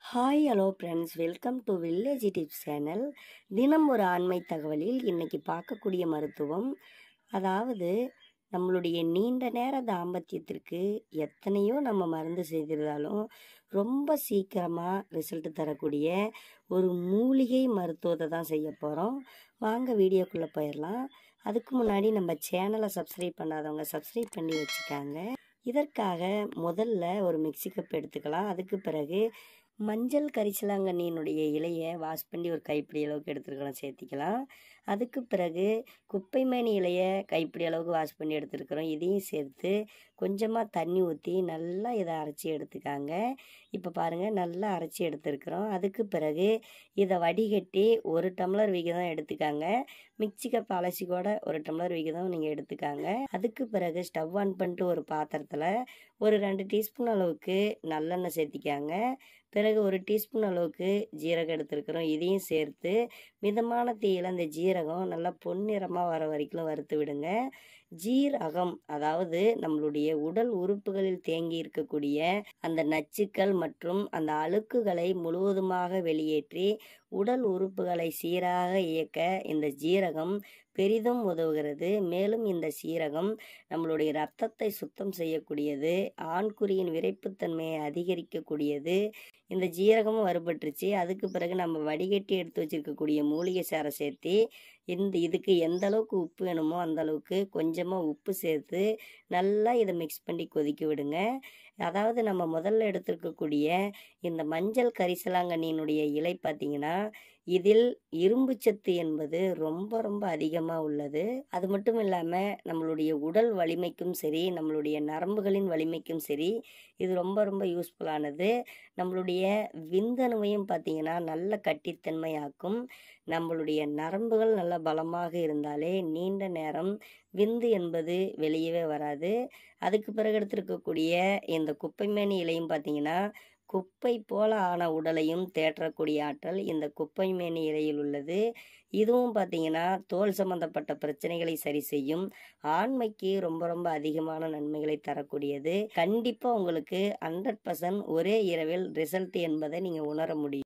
hi hello friends welcome to village tips channel தினம் ஒரு ஆண்மை தகவலில் இன்னைக்கு பார்க்கக்கூடிய மருத்துவம் அதாவது நம்மளுடைய நீண்ட நேர தாம்பத்தியத்திற்கு எத்தனையோ நம்ம மருந்து செய்திருந்தாலும் ரொம்ப சீக்கிரமாக ரிசல்ட் தரக்கூடிய ஒரு மூலிகை மருத்துவத்தை தான் செய்ய போகிறோம் வாங்க வீடியோக்குள்ளே போயிடலாம் அதுக்கு முன்னாடி நம்ம சேனலை சப்ஸ்கிரைப் பண்ணாதவங்க சப்ஸ்கிரைப் பண்ணி வச்சுக்காங்க இதற்காக முதல்ல ஒரு மிக்ஸி கப் எடுத்துக்கலாம் அதுக்கு பிறகு மஞ்சள் கரிசலாங்கண்ணியினுடைய இலையை வாஷ் பண்ணி ஒரு கைப்பிடி அளவுக்கு எடுத்துருக்கலாம் சேர்த்திக்கலாம் அதுக்கு பிறகு குப்பைமேனி இலையை கைப்பிடி அளவுக்கு வாஷ் பண்ணி எடுத்துருக்குறோம் இதையும் சேர்த்து கொஞ்சமாக தண்ணி ஊற்றி நல்லா இதை அரைச்சி எடுத்துக்காங்க இப்போ பாருங்கள் நல்லா அரைச்சி எடுத்துருக்குறோம் அதுக்கு பிறகு இதை வடிகட்டி ஒரு டம்ளர் விகிதம் எடுத்துக்காங்க மிக்சி கப் அலசி கூட ஒரு டம்ளர் விகிதம் நீங்கள் எடுத்துக்காங்க அதுக்கு பிறகு ஸ்டவ் ஆன் பண்ணிட்டு ஒரு பாத்திரத்தில் ஒரு ரெண்டு டீஸ்பூன் அளவுக்கு நல்லெண்ணெய் சேர்த்திக்காங்க பிறகு ஒரு டீஸ்பூன் அளவுக்கு ஜீரகம் எடுத்துருக்குறோம் இதையும் சேர்த்து மிதமான தீயில் அந்த ஜீரகம் நல்லா பொன்னிறமாக வர வரைக்கும் வறுத்து விடுங்க ஜீரகம் அதாவது நம்மளுடைய உடல் உறுப்புகளில் தேங்கி இருக்கக்கூடிய அந்த நச்சுக்கள் மற்றும் அந்த அழுக்குகளை முழுவதுமாக வெளியேற்றி உடல் உறுப்புகளை சீராக இயக்க இந்த ஜீரகம் பெரிதும் உதவுகிறது மேலும் இந்த சீரகம் நம்மளுடைய ரத்தத்தை சுத்தம் செய்யக்கூடியது ஆண்குறியின் விரைப்புத்தன்மையை அதிகரிக்கக்கூடியது இந்த ஜீரகமும் வறுபட்டுருச்சு அதுக்கு பிறகு நம்ம வடிகட்டி எடுத்து வச்சிருக்கக்கூடிய மூலிகை சாரை சேர்த்து இந்த இதுக்கு எந்த அளவுக்கு உப்பு வேணுமோ அந்த அளவுக்கு கொஞ்சமாக உப்பு சேர்த்து நல்லா இதை மிக்ஸ் பண்ணி கொதிக்க விடுங்க அதாவது நம்ம முதல்ல எடுத்துருக்கக்கூடிய இந்த மஞ்சள் கரிசலாங்கண்ணியினுடைய இலை பார்த்தீங்கன்னா இதில் இரும்பு சத்து என்பது ரொம்ப ரொம்ப அதிகமாக உள்ளது அது மட்டும் இல்லாமல் நம்மளுடைய உடல் வலிமைக்கும் சரி நம்மளுடைய நரம்புகளின் வலிமைக்கும் சரி இது ரொம்ப ரொம்ப யூஸ்ஃபுல்லானது நம்மளுடைய விந்தணுவையும் பார்த்தீங்கன்னா நல்ல கட்டித்தன்மையாக்கும் நம்மளுடைய நரம்புகள் நல்ல பலமாக இருந்தாலே நீண்ட நேரம் விந்து என்பது வெளியவே வராது அதுக்கு பிறகு எடுத்திருக்கக்கூடிய இந்த குப்பைமேனி இலையும் பார்த்தீங்கன்னா குப்பை போல ஆன உடலையும் தேற்றக்கூடிய ஆற்றல் இந்த குப்பை மேனி இலையில் உள்ளது இதுவும் பார்த்தீங்கன்னா தோல் சம்பந்தப்பட்ட பிரச்சனைகளை சரி செய்யும் ஆண்மைக்கு ரொம்ப ரொம்ப அதிகமான நன்மைகளை தரக்கூடியது கண்டிப்பாக உங்களுக்கு ஹண்ட்ரட் பர்சன்ட் ஒரே இரவில் ரிசல்ட் என்பதை நீங்கள் உணர முடியும்